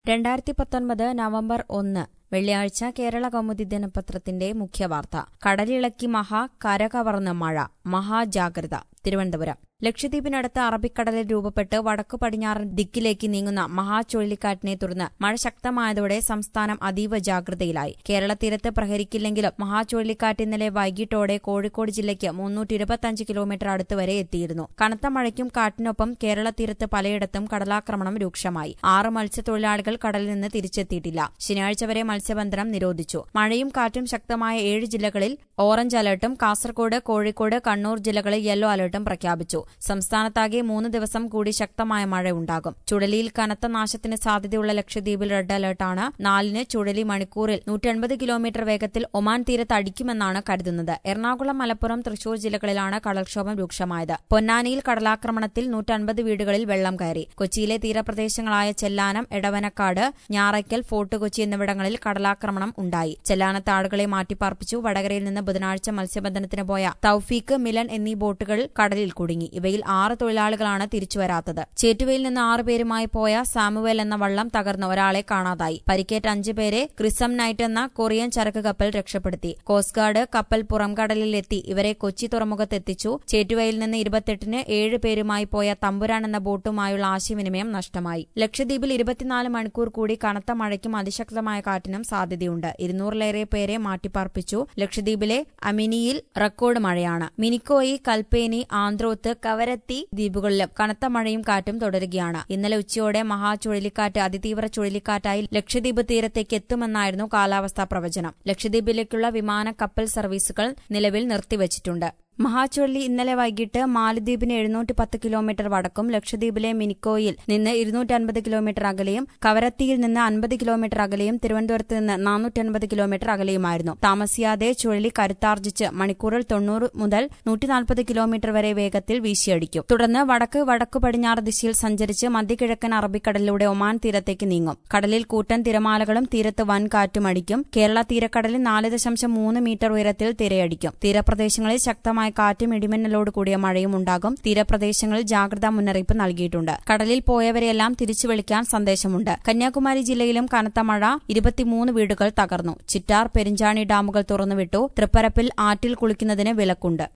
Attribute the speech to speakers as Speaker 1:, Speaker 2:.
Speaker 1: രണ്ടായിരത്തി പത്തൊൻപത് നവംബർ ഒന്ന് വെള്ളിയാഴ്ച കേരള കൗമുദി ദിനപത്രത്തിന്റെ മുഖ്യവാർത്ത കടലിളക്കി മഹാ കരകവർന്ന് മഴ മഹാജാഗ്രത തിരുവനന്തപുരം ലക്ഷദ്വീപിനടുത്ത് അറബിക്കടലിൽ രൂപപ്പെട്ട് വടക്കു പടിഞ്ഞാറൻ ദിക്കിലേക്ക് നീങ്ങുന്ന മഹാ ചുഴലിക്കാറ്റിനെ തുടർന്ന് മഴ ശക്തമായതോടെ സംസ്ഥാനം അതീവ ജാഗ്രതയിലായി കേരള തീരത്ത് പ്രഹരിക്കില്ലെങ്കിലും മഹാ ചുഴലിക്കാറ്റ് ഇന്നലെ വൈകിട്ടോടെ കോഴിക്കോട് ജില്ലയ്ക്ക് മുന്നൂറ്റി ഇരുപത്തിയഞ്ച് കിലോമീറ്റർ അടുത്ത് വരെ എത്തിയിരുന്നു കനത്ത മഴയ്ക്കും കാറ്റിനൊപ്പം കേരള തീരത്ത് പലയിടത്തും കടലാക്രമണം രൂക്ഷമായി ആറ് മത്സ്യത്തൊഴിലാളികൾ കടലിൽ നിന്ന് തിരിച്ചെത്തിയിട്ടില്ല ശനിയാഴ്ച വരെ മത്സ്യബന്ധനം നിരോധിച്ചു മഴയും കാറ്റും ശക്തമായ ഏഴ് ജില്ലകളിൽ ഓറഞ്ച് അലർട്ടും കാസർകോട് കോഴിക്കോട് കണ്ണൂർ ജില്ലകളിൽ യെല്ലോ അലർട്ടും പ്രഖ്യാപിച്ചു സംസ്ഥാനത്താകെ മൂന്ന് ദിവസം കൂടി ശക്തമായ മഴ ഉണ്ടാകും ചുഴലിയിൽ കനത്ത നാശത്തിന് സാധ്യതയുള്ള ലക്ഷദ്വീപിൽ റെഡ് അലർട്ടാണ് നാലിന് ചുഴലി മണിക്കൂറിൽ നൂറ്റൻപത് കിലോമീറ്റർ വേഗത്തിൽ ഒമാൻ തീരത്ത് അടിക്കുമെന്നാണ് കരുതുന്നത് എറണാകുളം മലപ്പുറം തൃശൂർ ജില്ലകളിലാണ് കടൽക്ഷോഭം രൂക്ഷമായത് പൊന്നാനിയിൽ കടലാക്രമണത്തിൽ നൂറ്റൻപത് വീടുകളിൽ വെള്ളം കയറി കൊച്ചിയിലെ തീരപ്രദേശങ്ങളായ ചെല്ലാനം എടവനക്കാട് ഞാറയ്ക്കൽ ഫോർട്ട് കൊച്ചി എന്നിവിടങ്ങളിൽ കടലാക്രമണം ഉണ്ടായി ചെല്ലാനത്ത് ആളുകളെ മാറ്റിപ്പാർപ്പിച്ചു വടകരയിൽ നിന്ന് ബുധനാഴ്ച മത്സ്യബന്ധനത്തിന് പോയ തൌഫീക്ക് മിലൻ എന്നീ ബോട്ടുകൾ കടലിൽ കുടുങ്ങി ഇവയിൽ ആറ് തൊഴിലാളികളാണ് തിരിച്ചുവരാത്തത് ചേറ്റുവയിൽ നിന്ന് ആറ് പേരുമായി പോയ സാമുവേൽ എന്ന വള്ളം തകർന്ന് ഒരാളെ കാണാതായി പരിക്കേറ്റ അഞ്ച് പേരെ ക്രിസം നൈറ്റ് എന്ന കൊറിയൻ ചരക്ക് കപ്പൽ രക്ഷപ്പെടുത്തി കോസ്റ്റ് ഗാർഡ് കപ്പൽ പുറംകടലിലെത്തി ഇവരെ കൊച്ചി തുറമുഖത്തെത്തിച്ചു ചേറ്റുവയിൽ നിന്ന് ഇരുപത്തെട്ടിന് ഏഴ് പേരുമായി പോയ തമ്പുരാൻ എന്ന ബോട്ടുമായുള്ള ആശയവിനിമയം നഷ്ടമായി ലക്ഷദ്വീപിൽ ഇരുപത്തിനാല് മണിക്കൂർ കൂടി കനത്ത മഴയ്ക്കും അതിശക്തമായ കാറ്റിനും സാധ്യതയുണ്ട് ഇരുന്നൂറിലേറെ പേരെ മാറ്റിപ്പാർപ്പിച്ചു ലക്ഷദ്വീപിലെ അമിനിയിൽ റെക്കോർഡ് മഴയാണ് മിനിക്കോയി കൽപ്പേനി ആന്ത്രോത്ത് കവരത്തി ദ്വീപുകളിലും കനത്ത മഴയും കാറ്റും തുടരുകയാണ് ഇന്നലെ ഉച്ചയോടെ മഹാ ചുഴലിക്കാറ്റ് അതിതീവ്ര ചുഴലിക്കാറ്റായി ലക്ഷദ്വീപ് തീരത്തേക്ക് എത്തുമെന്നായിരുന്നു കാലാവസ്ഥാ പ്രവചനം ലക്ഷദ്വീപിലേക്കുള്ള വിമാന കപ്പൽ സർവീസുകൾ നിലവിൽ നിർത്തിവച്ചിട്ടുണ്ട് മഹാചുഴലി ഇന്നലെ വൈകിട്ട് മാലദ്വീപിന് എഴുന്നൂറ്റി പത്ത് കിലോമീറ്റർ വടക്കും ലക്ഷദ്വീപിലെ മിനിക്കോയിൽ നിന്ന് ഇരുന്നൂറ്റി അൻപത് കിലോമീറ്റർ അകലെയും കവരത്തിയിൽ നിന്ന് അൻപത് കിലോമീറ്റർ അകലെയും തിരുവനന്തപുരത്ത് നിന്ന് നാനൂറ്റി അൻപത് കിലോമീറ്റർ അകലെയുമായിരുന്നു താമസിയാതെ ചുഴലി കരുത്താർജിച്ച് മണിക്കൂറിൽ തൊണ്ണൂറ് മുതൽ നൂറ്റി നാൽപ്പത് കിലോമീറ്റർ വരെ വേഗത്തിൽ വീശിയടിക്കും തുടർന്ന് വടക്ക് വടക്കു പടിഞ്ഞാറ് ദിശയിൽ സഞ്ചരിച്ച് മധ്യകിഴക്കൻ അറബിക്കടലിലൂടെ ഒമാൻ തീരത്തേക്ക് നീങ്ങും കടലിൽ കൂറ്റൻ തിരമാലകളും തീരത്ത് വൻ കാറ്റും അടിക്കും കേരള തീരക്കടലിൽ നാല് ദശാംശം മൂന്ന് മീറ്റർ ഉയരത്തിൽ തിരയടിക്കും തീരപ്രദേശങ്ങളിൽ ശക്തമായ കാറ്റും ഇടിമിന്നലോട് കൂടിയ മഴയും ഉണ്ടാകും തീരപ്രദേശങ്ങളിൽ ജാഗ്രതാ മുന്നറിയിപ്പ് നൽകിയിട്ടുണ്ട് കടലിൽ പോയവരെയെല്ലാം തിരിച്ചു വിളിക്കാൻ സന്ദേശമുണ്ട് കന്യാകുമാരി ജില്ലയിലും കനത്ത മഴ ഇരുപത്തിമൂന്ന് വീടുകൾ തകർന്നു ചിറ്റാർ പെരിഞ്ചാണി ഡാമുകൾ തുറന്നുവിട്ടു തൃപ്പരപ്പിൽ ആറ്റിൽ കുളിക്കുന്നതിന് വിലക്കുണ്ട്